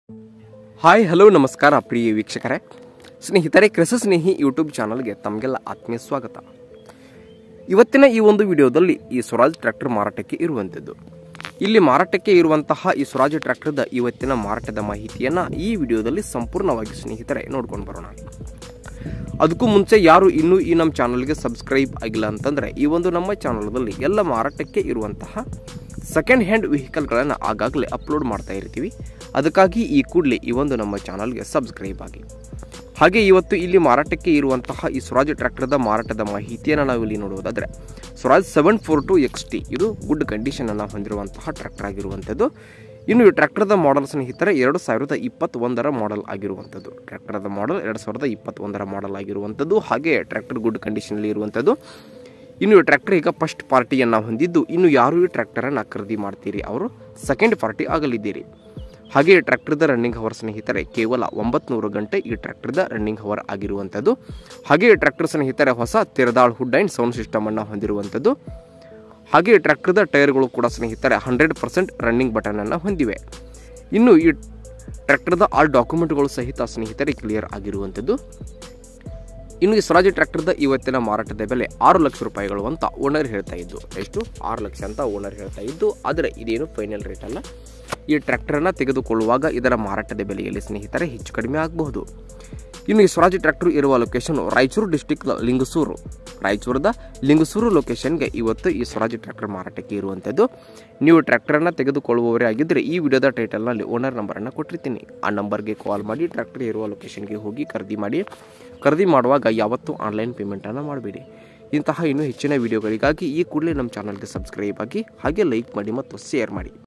hi hello ನಮಸ್ಕಾರ ಪ್ರಿಯ ವೀಕ್ಷಕರೇ ಸ್ನೇಹಿತರೆ ಕೃಷಿ ಸ್ನೇಹಿ ಯೂಟ್ಯೂಬ್ ಚಾನಲ್ಗೆ ತಮಗೆಲ್ಲ ಆತ್ಮೀಯ ಸ್ವಾಗತ ಇವತ್ತಿನ ಈ ಒಂದು ವಿಡಿಯೋದಲ್ಲಿ ಈ ಸ್ವರಾಜ್ ಟ್ರ್ಯಾಕ್ಟರ್ ಮಾರಾಟಕ್ಕೆ ಇರುವಂಥದ್ದು ಇಲ್ಲಿ ಮಾರಾಟಕ್ಕೆ ಇರುವಂತಹ ಈ ಸ್ವರಾಜ್ ಟ್ರ್ಯಾಕ್ಟರ್ದ ಇವತ್ತಿನ ಮಾರಾಟದ ಮಾಹಿತಿಯನ್ನು ಈ ವಿಡಿಯೋದಲ್ಲಿ ಸಂಪೂರ್ಣವಾಗಿ ಸ್ನೇಹಿತರೆ ನೋಡ್ಕೊಂಡು ಬರೋಣ ಅದಕ್ಕೂ ಮುಂಚೆ ಯಾರು ಇನ್ನೂ ಈ ನಮ್ಮ ಚಾನಲ್ಗೆ ಸಬ್ಸ್ಕ್ರೈಬ್ ಆಗಿಲ್ಲ ಅಂತಂದರೆ ಈ ಒಂದು ನಮ್ಮ ಚಾನಲ್ದಲ್ಲಿ ಎಲ್ಲ ಮಾರಾಟಕ್ಕೆ ಇರುವಂತಹ ಸೆಕೆಂಡ್ ಹ್ಯಾಂಡ್ ವೆಹಿಕಲ್ಗಳನ್ನು ಆಗಾಗಲೇ ಅಪ್ಲೋಡ್ ಮಾಡ್ತಾ ಇರ್ತೀವಿ ಅದಕ್ಕಾಗಿ ಈ ಕೂಡಲೇ ಈ ಒಂದು ನಮ್ಮ ಚಾನಲ್ಗೆ ಸಬ್ಸ್ಕ್ರೈಬ್ ಆಗಿ ಹಾಗೆ ಇವತ್ತು ಇಲ್ಲಿ ಮಾರಾಟಕ್ಕೆ ಇರುವಂತಹ ಈ ಸ್ವರಾಜ್ ಟ್ರ್ಯಾಕ್ಟರ್ದ ಮಾರಾಟದ ಮಾಹಿತಿಯನ್ನು ನಾವು ಇಲ್ಲಿ ನೋಡುವುದಾದರೆ Swaraj seven four two X T ಇದು ಗುಡ್ ಕಂಡೀಷನನ್ನು ಹೊಂದಿರುವಂತಹ ಟ್ರ್ಯಾಕ್ಟರ್ ಆಗಿರುವಂಥದ್ದು ಇನ್ನು ಈ ಟ್ರ್ಯಾಕ್ಟರ್ದ ಮಾಡೆಲ್ ಸ್ನೇಹಿತರೆ ಎರಡು ಸಾವಿರದ ಇಪ್ಪತ್ತೊಂದರ ಮಾಡೆಲ್ ಆಗಿರುವಂಥದ್ದು ಟ್ರ್ಯಾಕ್ಟರ್ದ ಮಾಡೆಲ್ ಎರಡು ಸಾವಿರದ ಇಪ್ಪತ್ತೊಂದರ ಮಾಡೆಲ್ ಆಗಿರುವಂಥದ್ದು ಹಾಗೆ ಟ್ರ್ಯಾಕ್ಟರ್ ಗುಡ್ ಕಂಡೀಷನಲ್ಲಿ ಇರುವಂಥದ್ದು ಇನ್ನು ಈ ಟ್ರ್ಯಾಕ್ಟರ್ ಈಗ ಫಸ್ಟ್ ಪಾರ್ಟಿಯನ್ನು ಹೊಂದಿದ್ದು ಇನ್ನು ಯಾರು ಈ ಟ್ರ್ಯಾಕ್ಟರನ್ನು ಖರೀದಿ ಮಾಡ್ತೀರಿ ಅವರು ಸೆಕೆಂಡ್ ಪಾರ್ಟಿ ಆಗಲಿದ್ದೀರಿ ಹಾಗೆ ಈ ಟ್ರ್ಯಾಕ್ಟರ್ದ ರನ್ನಿಂಗ್ ಹವರ್ ಸ್ನೇಹಿತರೆ ಕೇವಲ ಒಂಬತ್ನೂರು ಗಂಟೆ ಈ ಟ್ರ್ಯಾಕ್ಟರ್ದ ರನ್ನಿಂಗ್ ಹವರ್ ಆಗಿರುವಂಥದ್ದು ಹಾಗೆ ಈ ಟ್ರ್ಯಾಕ್ಟರ್ ಸ್ನೇಹಿತರೆ ಹೊಸ ತಿರದಾಳ್ ಹುಡ್ ಆ್ಯಂಡ್ ಸೌಂಡ್ ಸಿಸ್ಟಮನ್ನು ಹೊಂದಿರುವಂಥದ್ದು ಹಾಗೆ ಈ ಟ್ರ್ಯಾಕ್ಟರ್ದ ಟೈರ್ಗಳು ಕೂಡ ಸ್ನೇಹಿತರೆ ಹಂಡ್ರೆಡ್ ಪರ್ಸೆಂಟ್ ರನ್ನಿಂಗ್ ಬಟನನ್ನು ಹೊಂದಿವೆ ಇನ್ನು ಈ ಟ್ರ್ಯಾಕ್ಟರ್ದ ಆಲ್ ಡಾಕ್ಯುಮೆಂಟ್ಗಳು ಸಹಿತ ಸ್ನೇಹಿತರೆ ಕ್ಲಿಯರ್ ಆಗಿರುವಂಥದ್ದು ಇನ್ನು ಈ ಸ್ವರಾಜ್ ಟ್ರ್ಯಾಕ್ಟರ್ದ ಇವತ್ತಿನ ಮಾರಾಟದ ಬೆಲೆ ಆರು ಲಕ್ಷ ರೂಪಾಯಿಗಳು ಅಂತ ಓನರ್ ಹೇಳ್ತಾ ಇದ್ದು ಎಷ್ಟು ಆರು ಲಕ್ಷ ಅಂತ ಓನರ್ ಹೇಳ್ತಾ ಇದ್ದು ಆದರೆ ಇದೇನು ಫೈನಲ್ ರೇಟ್ ಅಲ್ಲ ಈ ಟ್ರ್ಯಾಕ್ಟರನ್ನು ತೆಗೆದುಕೊಳ್ಳುವಾಗ ಇದರ ಮಾರಾಟದ ಬೆಲೆಯಲ್ಲಿ ಸ್ನೇಹಿತರೆ ಹೆಚ್ಚು ಕಡಿಮೆ ಆಗಬಹುದು ಇನ್ನು ಈ ಸ್ವರಾಜ್ ಟ್ರ್ಯಾಕ್ಟರ್ ಇರುವ ಲೊಕೇಶನ್ ರಾಯಚೂರು ಡಿಸ್ಟಿಕ್ ಲಿಂಗಸೂರು ರಾಯಚೂರದ ಲಿಂಗಸೂರು ಲೊಕೇಶನ್ಗೆ ಇವತ್ತು ಈ ಸ್ವರಾಜ್ ಟ್ರ್ಯಾಕ್ಟರ್ ಮಾರಾಟಕ್ಕೆ ಇರುವಂಥದ್ದು ನೀವು ಟ್ರ್ಯಾಕ್ಟರನ್ನು ತೆಗೆದುಕೊಳ್ಳುವವರೇ ಆಗಿದ್ದರೆ ಈ ವಿಡಿಯೋದ ಟೈಟಲ್ನಲ್ಲಿ ಓನರ್ ನಂಬರನ್ನು ಕೊಟ್ಟಿರ್ತೀನಿ ಆ ನಂಬರ್ಗೆ ಕಾಲ್ ಮಾಡಿ ಟ್ರ್ಯಾಕ್ಟರ್ ಇರುವ ಲೊಕೇಶನ್ಗೆ ಹೋಗಿ ಖರೀದಿ ಮಾಡಿ ಖರೀದಿ ಮಾಡುವಾಗ ಯಾವತ್ತೂ ಆನ್ಲೈನ್ ಪೇಮೆಂಟನ್ನು ಮಾಡಬೇಡಿ ಇಂತಹ ಇನ್ನೂ ಹೆಚ್ಚಿನ ವಿಡಿಯೋಗಳಿಗಾಗಿ ಈ ಕೂಡಲೇ ನಮ್ಮ ಚಾನಲ್ಗೆ ಸಬ್ಸ್ಕ್ರೈಬ್ ಆಗಿ ಹಾಗೆ ಲೈಕ್ ಮಾಡಿ ಮತ್ತು ಶೇರ್ ಮಾಡಿ